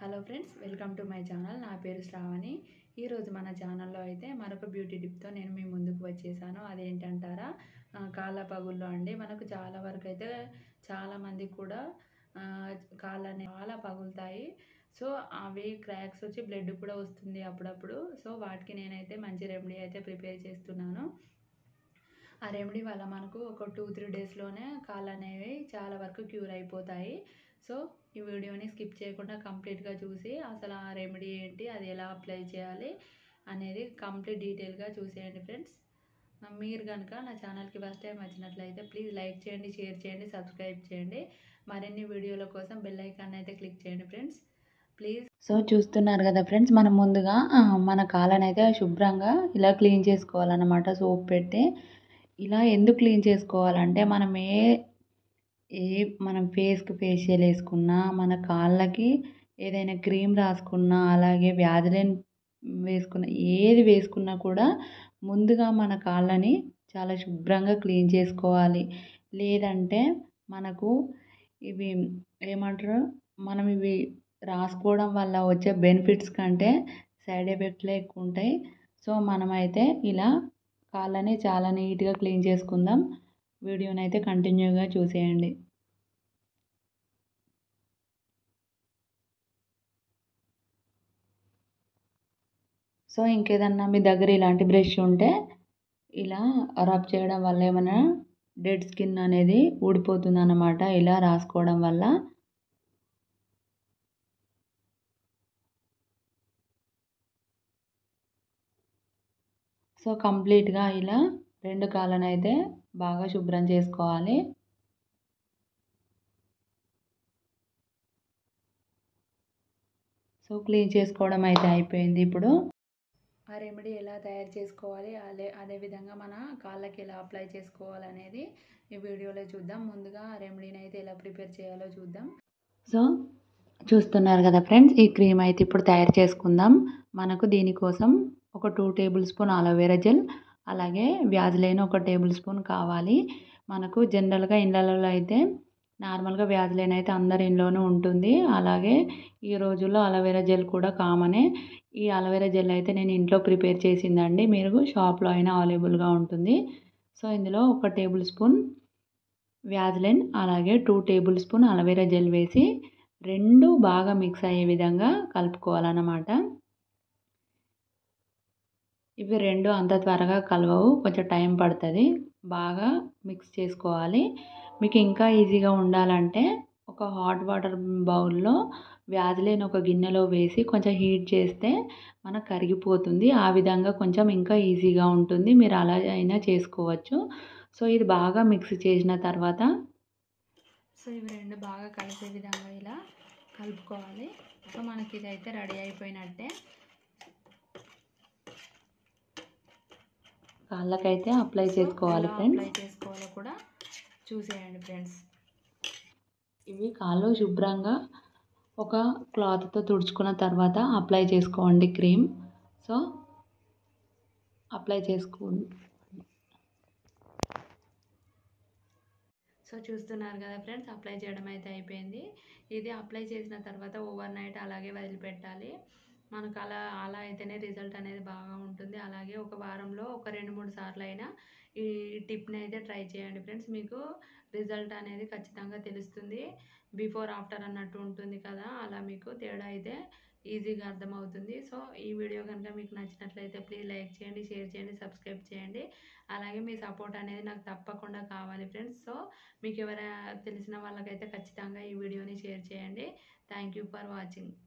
hello friends welcome to my channel నా పేరు శ్రావణి ఈరోజు మన ఛానల్లో అయితే మరొక బ్యూటీ టిప్తో నేను మీ ముందుకు వచ్చేసాను అదేంటంటారా ఆ, కాళ్ళ పగుల్లో అండి మనకు చాలా వరకు అయితే చాలామందికి కూడా ఆ, కాళ్ళు అనేవి చాలా పగులుతాయి సో అవి క్రాక్స్ వచ్చి బ్లడ్ కూడా వస్తుంది అప్పుడప్పుడు సో వాటికి నేనైతే మంచి రెమెడీ అయితే ప్రిపేర్ చేస్తున్నాను ఆ రెమెడీ వల్ల మనకు ఒక టూ త్రీ డేస్లోనే కాళ్ళు అనేవి చాలా వరకు క్యూర్ అయిపోతాయి సో ఈ వీడియోని స్కిప్ చేయకుండా కంప్లీట్గా చూసి అసలు ఆ రెమెడీ ఏంటి అది ఎలా అప్లై చేయాలి అనేది కంప్లీట్ డీటెయిల్గా చూసేయండి ఫ్రెండ్స్ మీరు కనుక నా ఛానల్కి ఫస్ట్ టైం వచ్చినట్లయితే ప్లీజ్ లైక్ చేయండి షేర్ చేయండి సబ్స్క్రైబ్ చేయండి మరిన్ని వీడియోల కోసం బెల్ ఐకాన్ అయితే క్లిక్ చేయండి ఫ్రెండ్స్ ప్లీజ్ సో చూస్తున్నారు కదా ఫ్రెండ్స్ మనం ముందుగా ఆ, మన కాళ్ళని అయితే శుభ్రంగా ఇలా క్లీన్ చేసుకోవాలన్నమాట సోప్ పెట్టి ఇలా ఎందుకు క్లీన్ చేసుకోవాలంటే మనం ఏ ఏ మనం ఫేస్కి ఫేషియల్ వేసుకున్నా మన కాళ్ళకి ఏదైనా క్రీమ్ రాసుకున్నా అలాగే వ్యాధిలేని వేసుకున్న ఏది వేసుకున్నా కూడా ముందుగా మన కాళ్ళని చాలా శుభ్రంగా క్లీన్ చేసుకోవాలి లేదంటే మనకు ఇవి ఏమంటారు మనం ఇవి రాసుకోవడం వల్ల వచ్చే బెనిఫిట్స్ కంటే సైడ్ ఎఫెక్ట్లే ఎక్కువ ఉంటాయి సో మనమైతే ఇలా కాళ్ళని చాలా నీట్గా క్లీన్ చేసుకుందాం వీడియోని అయితే కంటిన్యూగా చూసేయండి సో ఇంకేదన్నా మీ దగ్గర ఇలాంటి బ్రష్ ఉంటే ఇలా రబ్ చేయడం వల్ల ఏమైనా డెడ్ స్కిన్ అనేది ఊడిపోతుంది అన్నమాట ఇలా రాసుకోవడం వల్ల సో కంప్లీట్గా ఇలా రెండు కాళ్ళను అయితే బాగా శుభ్రం చేసుకోవాలి సో క్లీన్ చేసుకోవడం అయితే అయిపోయింది ఇప్పుడు ఆ రెమెడీ ఎలా తయారు చేసుకోవాలి అదే అదేవిధంగా మన కాళ్ళకి ఎలా అప్లై చేసుకోవాలి అనేది ఈ వీడియోలో చూద్దాం ముందుగా ఆ రెమెడీని అయితే ఎలా ప్రిపేర్ చేయాలో చూద్దాం సో చూస్తున్నారు కదా ఫ్రెండ్స్ ఈ క్రీమ్ అయితే ఇప్పుడు తయారు చేసుకుందాం మనకు దీనికోసం ఒక two table spoon aloe vera gel అలాగే వ్యాజ్లైన్ ఒక టేబుల్ స్పూన్ కావాలి మనకు జనరల్గా ఇళ్ళలో అయితే నార్మల్గా వ్యాజ్లైన్ అయితే అందరి ఇంట్లోనూ ఉంటుంది అలాగే ఈ రోజుల్లో అలోవెరా జెల్ కూడా కామనే ఈ అలోవెరా జెల్ అయితే నేను ఇంట్లో ప్రిపేర్ చేసిందండి మీరు షాప్లో అయినా అవైలబుల్గా ఉంటుంది సో ఇందులో ఒక టేబుల్ స్పూన్ వ్యాజ్లైన్ అలాగే two table spoon aloe vera gel వేసి రెండు బాగా మిక్స్ అయ్యే విధంగా కలుపుకోవాలన్నమాట ఇవి రెండు అంత త్వరగా కలవవు కొంచెం టైం పడుతుంది బాగా మిక్స్ చేసుకోవాలి మీకు ఇంకా ఈజీగా ఉండాలంటే ఒక హాట్ వాటర్ బౌల్లో వ్యాధిలేని ఒక గిన్నెలో వేసి కొంచెం హీట్ చేస్తే మనకు కరిగిపోతుంది ఆ విధంగా కొంచెం ఇంకా ఈజీగా ఉంటుంది మీరు అలా అయినా చేసుకోవచ్చు సో ఇది బాగా మిక్స్ చేసిన తర్వాత సో ఇవి రెండు బాగా కలిసే విధంగా ఇలా కలుపుకోవాలి సో మనకి ఇది అయితే రెడీ అయిపోయినట్టే కాళ్ళకైతే అప్లై చేసుకోవాలి ఫ్రెండ్స్ అప్లై చేసుకోవాలో కూడా చూసేయండి ఫ్రెండ్స్ ఇవి కాళ్ళు శుభ్రంగా ఒక క్లాత్తో తుడుచుకున్న తర్వాత అప్లై చేసుకోండి క్రీమ్ సో అప్లై చేసుకోండి సో చూస్తున్నారు కదా ఫ్రెండ్స్ అప్లై చేయడం అయితే అయిపోయింది ఇది అప్లై చేసిన తర్వాత ఓవర్ నైట్ అలాగే వదిలిపెట్టాలి మనకు అలా అలా అయితేనే రిజల్ట్ అనేది బాగా ఉంటుంది అలాగే ఒక వారంలో ఒక రెండు మూడు సార్లు అయినా ఈ టిప్ని అయితే ట్రై చేయండి ఫ్రెండ్స్ మీకు రిజల్ట్ అనేది ఖచ్చితంగా తెలుస్తుంది బిఫోర్ ఆఫ్టర్ అన్నట్టు ఉంటుంది కదా అలా మీకు తేడా అయితే ఈజీగా అర్థమవుతుంది సో ఈ వీడియో కనుక మీకు నచ్చినట్లయితే ప్లీజ్ లైక్ చేయండి షేర్ చేయండి సబ్స్క్రైబ్ చేయండి అలాగే మీ సపోర్ట్ అనేది నాకు తప్పకుండా కావాలి ఫ్రెండ్స్ సో మీకు ఎవరైనా తెలిసిన వాళ్ళకైతే ఖచ్చితంగా ఈ వీడియోని షేర్ చేయండి థ్యాంక్ యూ ఫర్ వాచింగ్